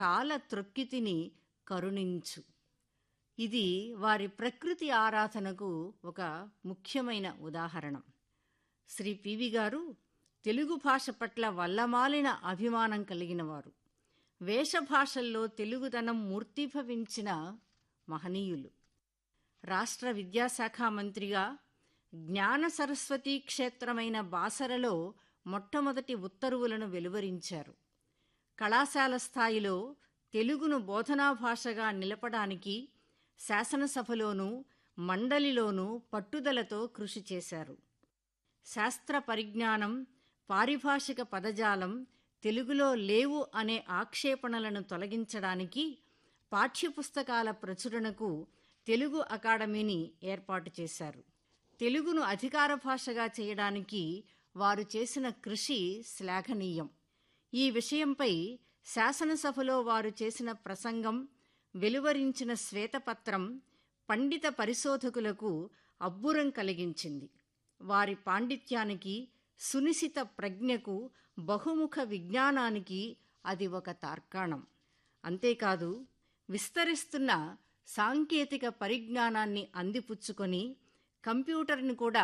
కాల త్రొక్కితిని కరుణించు ఇది వారి ప్రకృతి ఆరాధనకు ఒక ముఖ్యమైన ఉదాహరణ శ్రీ పివి గారు తెలుగు భాష పట్ల వల్లమాలిన అభిమానం కలిగినవారు వేషభాషల్లో తెలుగుదనం మూర్తిభవించిన మహనీయులు రాష్ట్ర విద్యాశాఖ మంత్రిగా జ్ఞాన సరస్వతీ క్షేత్రమైన బాసరలో మొట్టమొదటి ఉత్తర్వులను వెలువరించారు కళాశాల స్థాయిలో తెలుగును బోధనా భాషగా నిలపడానికి శాసనసభలోనూ మండలిలోనూ పట్టుదలతో కృషి చేశారు శాస్త్ర పరిజ్ఞానం పారిభాషిక పదజాలం తెలుగులో లేవు అనే ఆక్షేపణలను తొలగించడానికి పాఠ్యపుస్తకాల ప్రచురణకు తెలుగు అకాడమీని ఏర్పాటు చేశారు తెలుగును అధికార భాషగా చేయడానికి వారు చేసిన కృషి శ్లాఘనీయం ఈ విషయంపై శాసనసభలో వారు చేసిన ప్రసంగం వెలువరించిన శ్వేతపత్రం పండిత పరిశోధకులకు అబ్బురం కలిగించింది వారి పాండిత్యానికి సునిశిత ప్రజ్ఞకు బహుముఖ విజ్ఞానానికి అది ఒక తార్కాణం అంతేకాదు విస్తరిస్తున్న సాంకేతిక పరిజ్ఞానాన్ని అందిపుచ్చుకొని కంప్యూటర్ను కూడా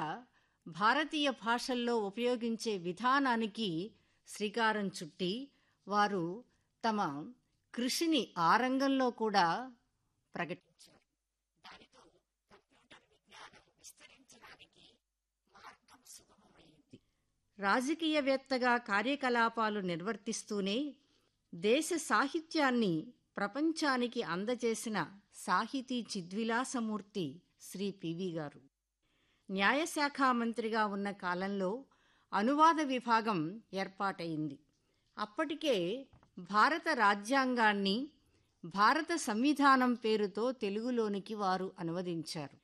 భారతీయ భాషల్లో ఉపయోగించే విధానానికి శ్రీకారం చుట్టి వారు తమ కృషిని ఆ రంగంలో కూడా ప్రకటించారు దానితో కంప్యూటర్ విజ్ఞానం విస్తరించడానికి మార్గం సుగమమైంది రాజకీయవేత్తగా కార్యకలాపాలు నిర్వర్తిస్తూనే దేశ సాహిత్యాన్ని ప్రపంచానికి అందజేసిన సాహితీ చిద్విలాసమూర్తి శ్రీ పివి గారు న్యాయశాఖ మంత్రిగా ఉన్న కాలంలో అనువాద విభాగం ఏర్పాటైంది అప్పటికే భారత రాజ్యాంగాన్ని భారత సంవిధానం పేరుతో తెలుగులోనికి వారు అనువదించారు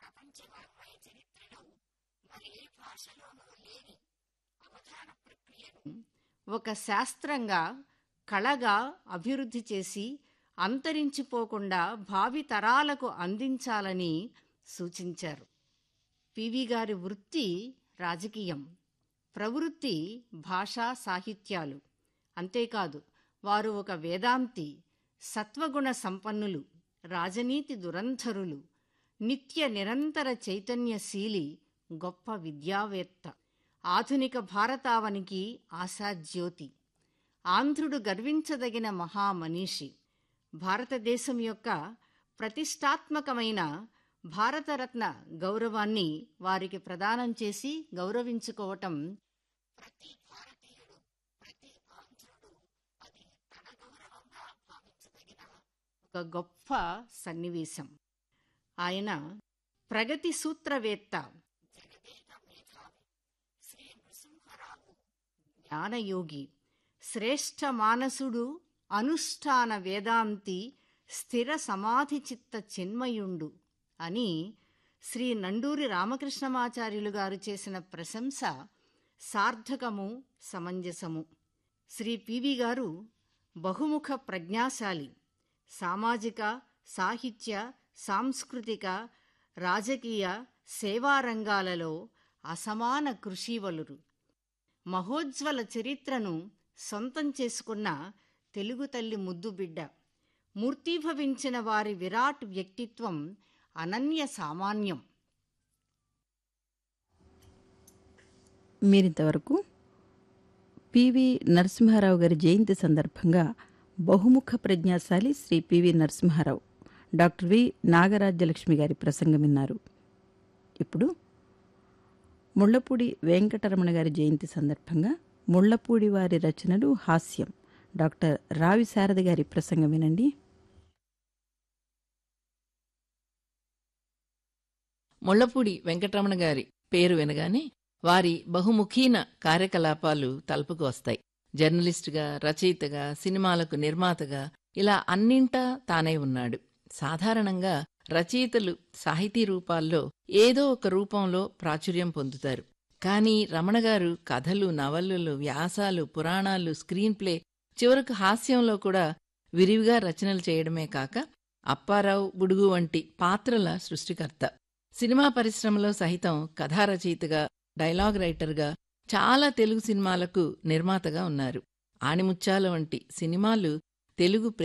ఒక శాస్త్రంగా కళగా అభివృద్ధి చేసి అంతరించిపోకుండా భావి తరాలకు అందించాలని సూచించారు పివి గారి వృత్తి రాజకీయం ప్రవృత్తి భాషా సాహిత్యాలు అంతేకాదు వారు ఒక వేదాంతి సత్వగుణ సంపన్నులు రాజనీతి దురంధరులు నిత్య నిరంతర చైతన్యశీలి గొప్ప విద్యావేత్త ఆధునిక భారతావనికి ఆశాజ్యోతి ఆంధ్రుడు గర్వించదగిన మహామనీషి భారతదేశం యొక్క ప్రతిష్టాత్మకమైన భారతరత్న గౌరవాన్ని వారికి ప్రదానం చేసి గౌరవించుకోవటం ప్రతి భారతీయుడు ప్రతి ఆంధ్రుడు అది తన గౌరవంగా భావించదగిన ఒక గొప్ప సన్నివేశం ఆయన ప్రగతి సూత్రవేత్త జ్ఞానయోగి శ్రేష్ఠ మానసుడు అనుష్ఠాన వేదాంతి స్థిర సమాధి చిత్త చిన్మయుండు అని శ్రీ నండూరి రామకృష్ణమాచార్యులు గారు చేసిన ప్రశంస సార్థకము సమంజసము శ్రీ పివి గారు బహుముఖ ప్రజ్ఞాశాలి సామాజిక సాహిత్య సాంస్కృతిక రాజకీయ సేవా రంగాలలో అసమాన కృషివలురు మహోజ్వల చరిత్రను సొంతం చేసుకున్న తెలుగు తల్లి ముద్దుబిడ్డ మూర్తీభవించిన వారి విరాట్ వ్యక్తిత్వం అనన్య సామాన్యం మీరింతవరకు పివి నరసింహారావు గారి జయంతి సందర్భంగా బహుముఖ ప్రజ్ఞాశాలి శ్రీ పివి నరసింహారావు డాక్టర్ వి నాగరాజ్యలక్ష్మి గారి ప్రసంగం విన్నారు ఇప్పుడు ముళ్లపూడి వెంకటరమణ గారి జయంతి సందర్భంగా ముళ్లపూడి వారి రచనలు హాస్యం డాక్టర్ రావి శారద గారి ప్రసంగం వినండి ముళ్లపూడి వెంకటరమణ గారి పేరు వినగానే వారి బహుముఖీన కార్యకలాపాలు తలుపుకు వస్తాయి జర్నలిస్టుగా రచయితగా సినిమాలకు నిర్మాతగా ఇలా అన్నింటా తానే ఉన్నాడు సాధారణంగా రచయితలు సాహితీ రూపాల్లో ఏదో ఒక రూపంలో ప్రాచుర్యం పొందుతారు కానీ రమణగారు కథలు నవలలు వ్యాసాలు పురాణాలు స్క్రీన్ ప్లే చివరకు హాస్యంలో కూడా విరివిగా రచనలు చేయడమే కాక అప్పారావు బుడుగు వంటి పాత్రల సృష్టికర్త సినిమా పరిశ్రమలో సహితం కథా రచయితగా డైలాగ్ రైటర్గా చాలా తెలుగు సినిమాలకు నిర్మాతగా ఉన్నారు ఆణిముత్యాల వంటి సినిమాలు తెలుగు